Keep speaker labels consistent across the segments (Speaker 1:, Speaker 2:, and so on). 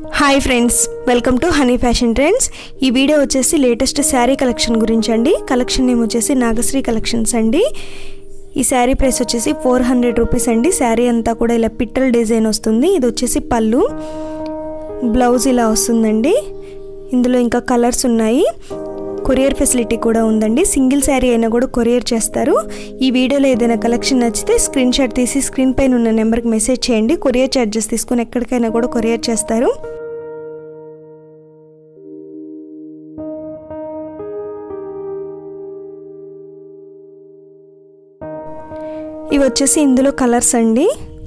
Speaker 1: hi friends welcome to honey fashion trends ఈ video వచ్చేసి latest sari collection గురించి అండి కలెక్షన్ నేమ్ వచ్చేసి నాగశ్రీ కలెక్షన్స్ అండి ఈ శారీ ప్రైస్ వచ్చేసి ఫోర్ హండ్రెడ్ రూపీస్ అండి శారీ అంతా కూడా ఇలా పిట్టల్ డిజైన్ వస్తుంది ఇది వచ్చేసి పళ్ళు బ్లౌజ్ ఇలా వస్తుందండి ఇందులో ఇంకా కలర్స్ ఉన్నాయి కొరియర్ ఫెసిలిటీ కూడా ఉందండి సింగిల్ శారీ అయినా కూడా కొరియర్ చేస్తారు ఈ వీడియోలో ఏదైనా కలెక్షన్ నచ్చితే స్క్రీన్ షాట్ తీసి స్క్రీన్ పైన ఉన్న నెంబర్కి మెసేజ్ చేయండి కొరియర్ ఛార్జెస్ తీసుకుని ఎక్కడికైనా కూడా కొరియర్ చేస్తారు ఇవి వచ్చేసి ఇందులో కలర్స్ అండి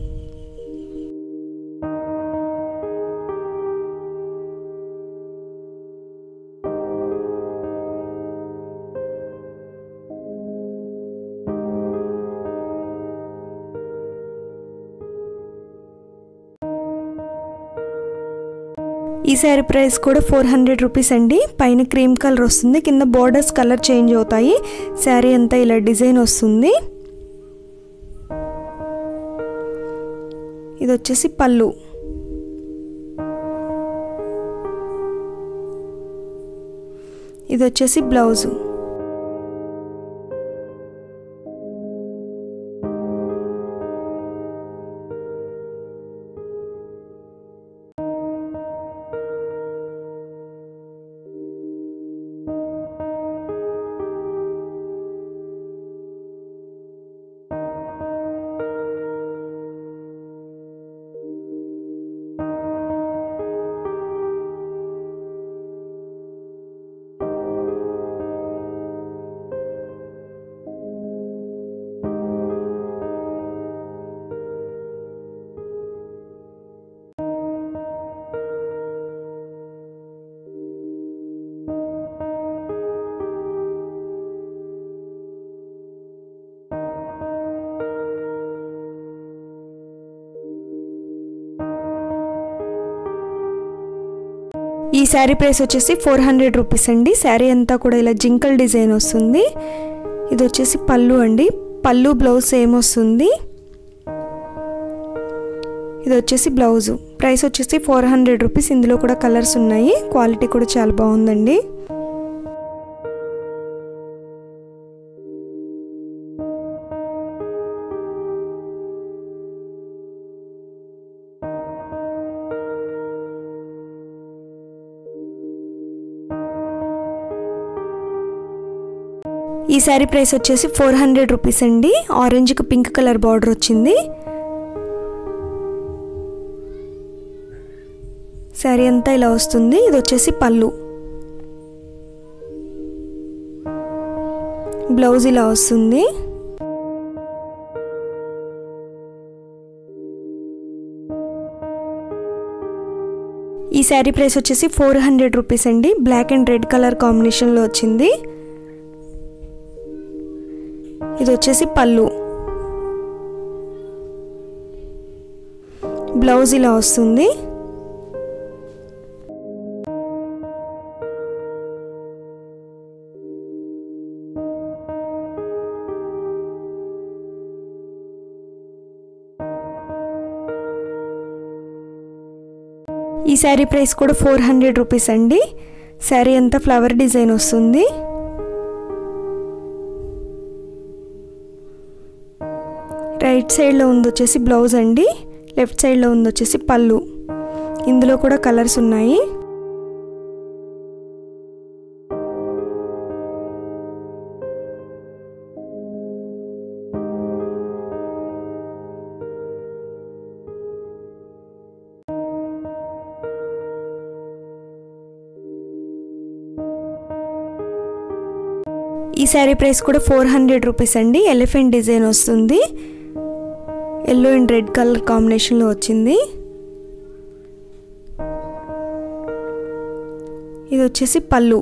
Speaker 1: ఈ శారీ ప్రైస్ కూడా ఫోర్ హండ్రెడ్ రూపీస్ అండి పైన క్రీమ్ కలర్ వస్తుంది కింద బోర్డర్స్ కలర్ చేంజ్ అవుతాయి శారీ అంతా ఇలా డిజైన్ వస్తుంది ఇది వచ్చేసి పళ్ళు ఇది వచ్చేసి బ్లౌజు ఈ శారీ ప్రైస్ వచ్చేసి ఫోర్ హండ్రెడ్ రూపీస్ అండి శారీ అంతా కూడా ఇలా జింకల్ డిజైన్ వస్తుంది ఇది వచ్చేసి పళ్ళు అండి పళ్ళు బ్లౌజ్ సేమ్ వస్తుంది ఇది వచ్చేసి బ్లౌజు ప్రైస్ వచ్చేసి ఫోర్ హండ్రెడ్ రూపీస్ ఇందులో కూడా కలర్స్ ఉన్నాయి క్వాలిటీ కూడా చాలా బాగుందండి ఈ శారీ ప్రైస్ వచ్చేసి ఫోర్ హండ్రెడ్ రూపీస్ అండి ఆరెంజ్కి పింక్ కలర్ బార్డర్ వచ్చింది శారీ అంతా ఇలా వస్తుంది ఇది వచ్చేసి పళ్ళు బ్లౌజ్ ఇలా వస్తుంది ఈ శారీ ప్రైస్ వచ్చేసి ఫోర్ హండ్రెడ్ రూపీస్ అండి బ్లాక్ అండ్ రెడ్ కలర్ కాంబినేషన్లో వచ్చింది ఇది వచ్చేసి పళ్ళు బ్లౌజ్ ఇలా వస్తుంది ఈ శారీ ప్రైస్ కూడా ఫోర్ హండ్రెడ్ రూపీస్ అండి శారీ అంతా ఫ్లవర్ డిజైన్ వస్తుంది రైట్ సైడ్లో ఉంది వచ్చేసి బ్లౌజ్ అండి లెఫ్ట్ సైడ్లో ఉంది వచ్చేసి పళ్ళు ఇందులో కూడా కలర్స్ ఉన్నాయి ఈ శారీ ప్రైస్ కూడా ఫోర్ హండ్రెడ్ రూపీస్ అండి ఎలిఫెంట్ డిజైన్ వస్తుంది ఎల్లో అండ్ రెడ్ కలర్ కాంబినేషన్లో వచ్చింది ఇది వచ్చేసి పళ్ళు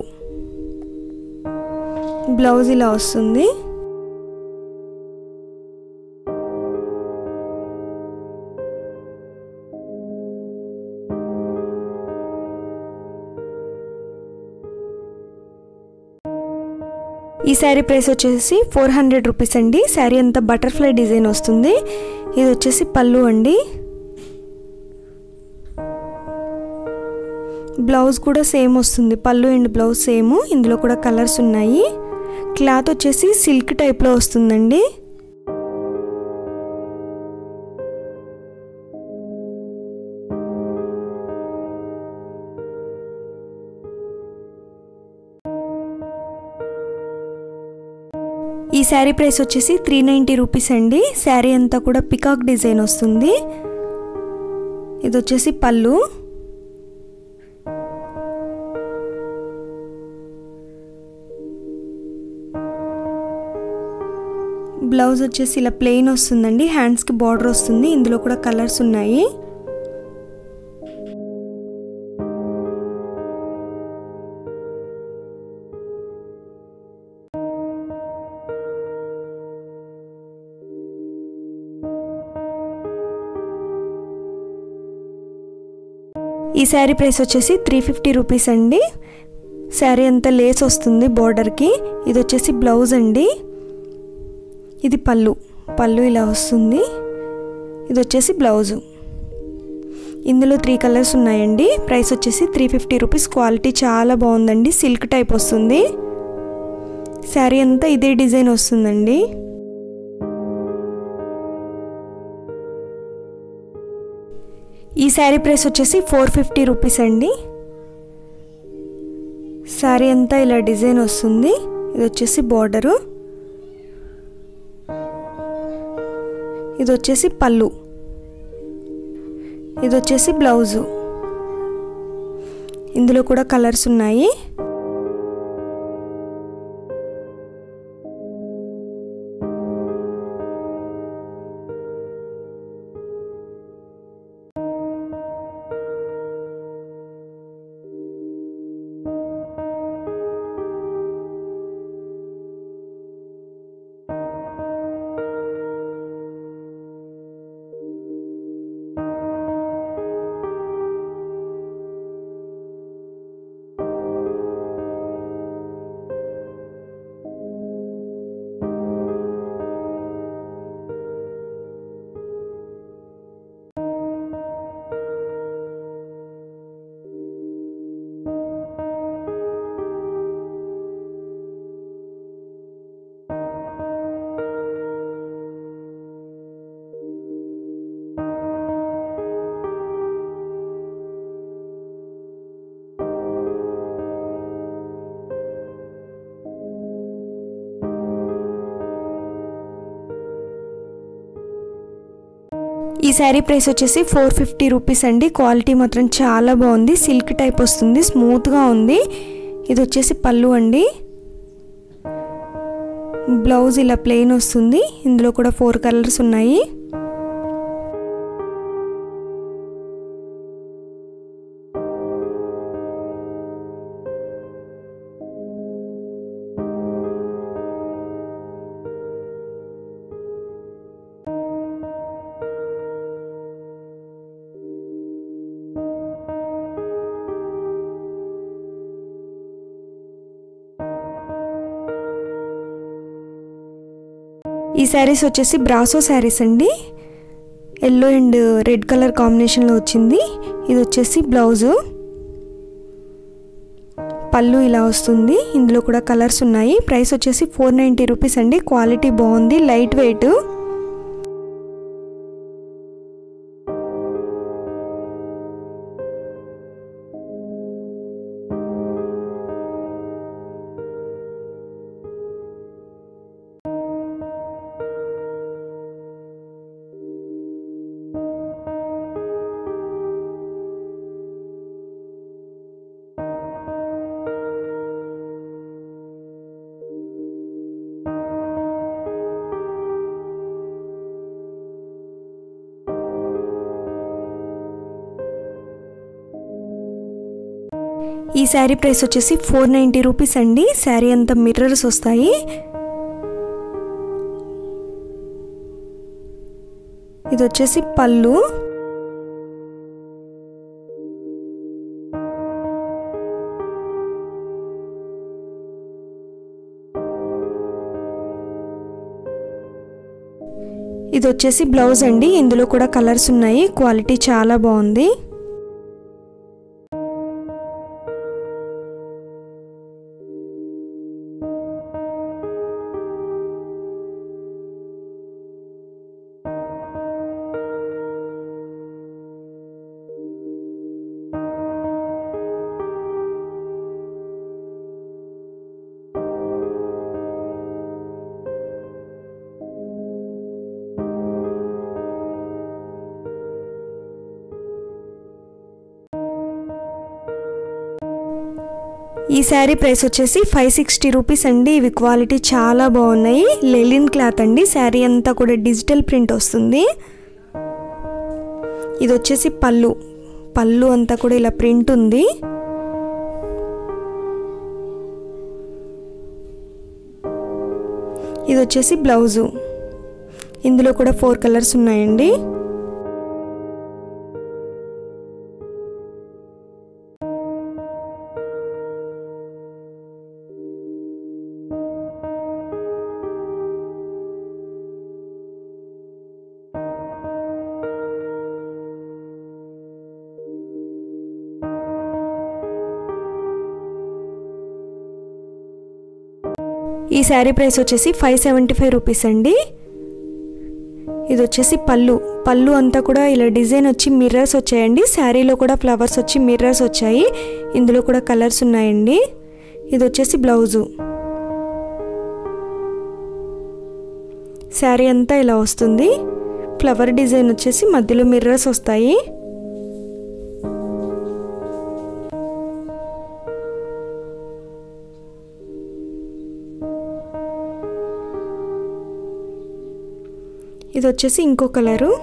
Speaker 1: బ్లౌజ్ ఇలా వస్తుంది ఈ శారీ ప్రైస్ వచ్చేసి ఫోర్ హండ్రెడ్ రూపీస్ అండి శారీ అంతా బటర్ఫ్లై డిజైన్ వస్తుంది ఇది వచ్చేసి పళ్ళు అండి బ్లౌజ్ కూడా సేమ్ వస్తుంది పళ్ళు అండ్ బ్లౌజ్ సేమ్ ఇందులో కూడా కలర్స్ ఉన్నాయి క్లాత్ వచ్చేసి సిల్క్ టైప్లో వస్తుందండి ఈ శారీ ప్రైస్ వచ్చేసి త్రీ నైంటీ రూపీస్ అండి శారీ అంతా కూడా పికాక్ డిజైన్ వస్తుంది ఇది వచ్చేసి పళ్ళు బ్లౌజ్ వచ్చేసి ఇలా ప్లెయిన్ వస్తుందండి హ్యాండ్స్కి బార్డర్ వస్తుంది ఇందులో కూడా కలర్స్ ఉన్నాయి ఈ శారీ ప్రైస్ వచ్చేసి త్రీ ఫిఫ్టీ రూపీస్ అండి శారీ అంతా లేస్ వస్తుంది బార్డర్కి ఇది వచ్చేసి బ్లౌజ్ అండి ఇది పళ్ళు పళ్ళు ఇలా వస్తుంది ఇది వచ్చేసి బ్లౌజు ఇందులో త్రీ కలర్స్ ఉన్నాయండి ప్రైస్ వచ్చేసి త్రీ ఫిఫ్టీ రూపీస్ క్వాలిటీ చాలా బాగుందండి సిల్క్ టైప్ వస్తుంది శారీ అంతా ఇదే డిజైన్ వస్తుందండి ఈ శారీ ప్రైస్ వచ్చేసి ఫోర్ ఫిఫ్టీ రూపీస్ అండి శారీ అంతా ఇలా డిజైన్ వస్తుంది ఇది వచ్చేసి బార్డరు ఇది వచ్చేసి పళ్ళు ఇది వచ్చేసి బ్లౌజు ఇందులో కూడా కలర్స్ ఉన్నాయి ఈ శారీ ప్రైస్ వచ్చేసి ఫోర్ ఫిఫ్టీ రూపీస్ అండి క్వాలిటీ మాత్రం చాలా బాగుంది సిల్క్ టైప్ వస్తుంది స్మూత్గా ఉంది ఇది వచ్చేసి పళ్ళు అండి బ్లౌజ్ ఇలా ప్లెయిన్ వస్తుంది ఇందులో కూడా ఫోర్ కలర్స్ ఉన్నాయి ఈ శారీస్ వచ్చేసి బ్రాసో శారీస్ అండి ఎల్లో అండ్ రెడ్ కలర్ కాంబినేషన్లో వచ్చింది ఇది వచ్చేసి బ్లౌజు పళ్ళు ఇలా వస్తుంది ఇందులో కూడా కలర్స్ ఉన్నాయి ప్రైస్ వచ్చేసి ఫోర్ నైంటీ రూపీస్ అండి క్వాలిటీ బాగుంది లైట్ వెయిట్ ఈ శారీ ప్రైస్ వచ్చేసి ఫోర్ నైంటీ రూపీస్ అండి శారీ అంతా మిర్రర్స్ వస్తాయి ఇది వచ్చేసి పళ్ళు ఇది వచ్చేసి బ్లౌజ్ అండి ఇందులో కూడా కలర్స్ ఉన్నాయి క్వాలిటీ చాలా బాగుంది ఈ శారీ ప్రైస్ వచ్చేసి ఫైవ్ సిక్స్టీ రూపీస్ అండి ఇవి క్వాలిటీ చాలా బాగున్నాయి లెలిన్ క్లాత్ అండి శారీ అంతా కూడా డిజిటల్ ప్రింట్ వస్తుంది ఇది వచ్చేసి పళ్ళు పళ్ళు అంతా కూడా ఇలా ప్రింట్ ఉంది ఇది వచ్చేసి బ్లౌజు ఇందులో కూడా ఫోర్ కలర్స్ ఉన్నాయండి ఈ శారీ ప్రైస్ వచ్చేసి ఫైవ్ సెవెంటీ ఫైవ్ రూపీస్ అండి ఇది వచ్చేసి పళ్ళు పళ్ళు అంతా కూడా ఇలా డిజైన్ వచ్చి మిర్రర్స్ వచ్చాయండి శారీలో కూడా ఫ్లవర్స్ వచ్చి మిర్రర్స్ వచ్చాయి ఇందులో కూడా కలర్స్ ఉన్నాయండి ఇది వచ్చేసి బ్లౌజు శారీ అంతా ఇలా వస్తుంది ఫ్లవర్ డిజైన్ వచ్చేసి మధ్యలో మిర్రర్స్ వస్తాయి ఇది వచ్చేసి ఇంకో కలరు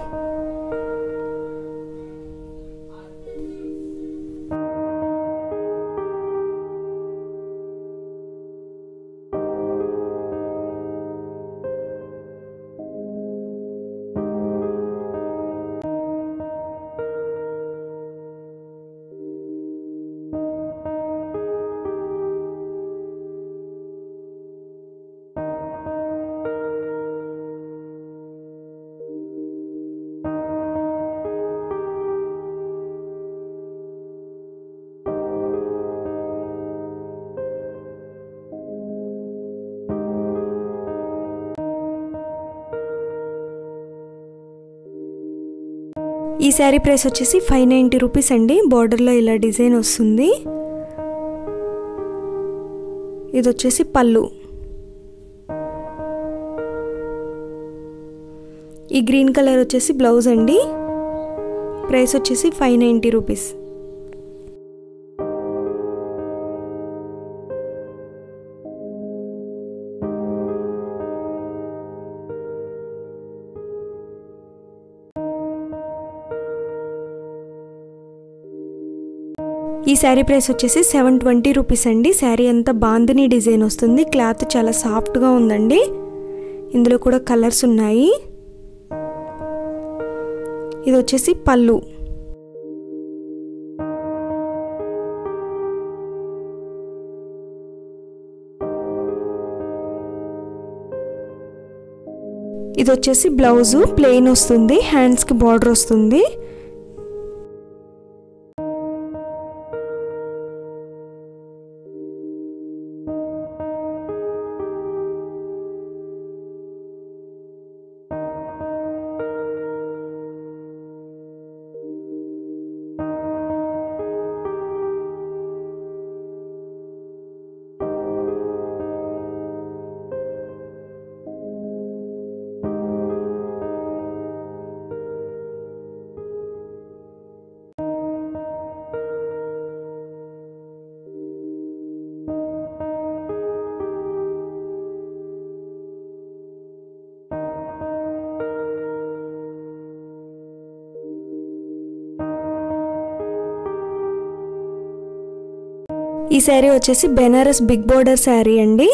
Speaker 1: ఈ శారీ ప్రైస్ వచ్చేసి ఫైవ్ నైంటీ రూపీస్ అండి బార్డర్లో ఇలా డిజైన్ వస్తుంది ఇది వచ్చేసి పళ్ళు ఈ గ్రీన్ కలర్ వచ్చేసి బ్లౌజ్ అండి ప్రైస్ వచ్చేసి ఫైవ్ నైంటీ రూపీస్ ఈ శారీ ప్రైస్ వచ్చేసి సెవెన్ ట్వంటీ రూపీస్ అండి శారీ అంతా బాందిని డిజైన్ వస్తుంది క్లాత్ చాలా సాఫ్ట్గా ఉందండి ఇందులో కూడా కలర్స్ ఉన్నాయి ఇది వచ్చేసి పళ్ళు ఇది వచ్చేసి బ్లౌజు ప్లెయిన్ వస్తుంది హ్యాండ్స్కి బార్డర్ వస్తుంది ఈ శారీ వచ్చేసి బెనారస్ బిగ్ బోర్డర్ శారీ అండి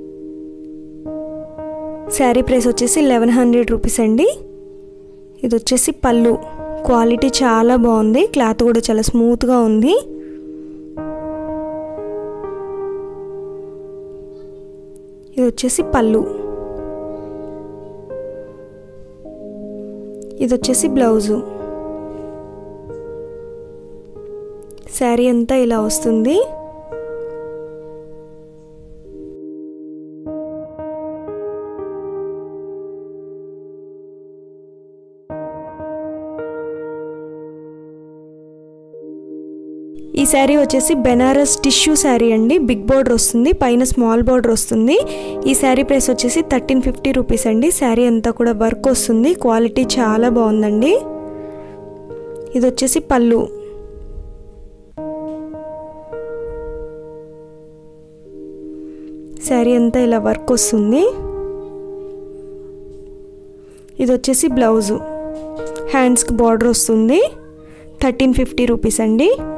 Speaker 1: శారీ ప్రైస్ వచ్చేసి లెవెన్ హండ్రెడ్ రూపీస్ అండి ఇది వచ్చేసి పళ్ళు క్వాలిటీ చాలా బాగుంది క్లాత్ కూడా చాలా స్మూత్గా ఉంది ఇది వచ్చేసి పళ్ళు ఇది వచ్చేసి బ్లౌజు శారీ అంతా ఇలా వస్తుంది ఈ శారీ వచ్చేసి బెనారస్ టిష్యూ శారీ అండి బిగ్ బోర్డర్ వస్తుంది పైన స్మాల్ బోర్డర్ వస్తుంది ఈ శారీ ప్రైస్ వచ్చేసి థర్టీన్ ఫిఫ్టీ రూపీస్ అండి శారీ అంతా కూడా వర్క్ వస్తుంది క్వాలిటీ చాలా బాగుందండి ఇది వచ్చేసి పళ్ళు శారీ అంతా ఇలా వర్క్ వస్తుంది ఇది వచ్చేసి బ్లౌజు హ్యాండ్స్కి బార్డర్ వస్తుంది థర్టీన్ ఫిఫ్టీ రూపీస్ అండి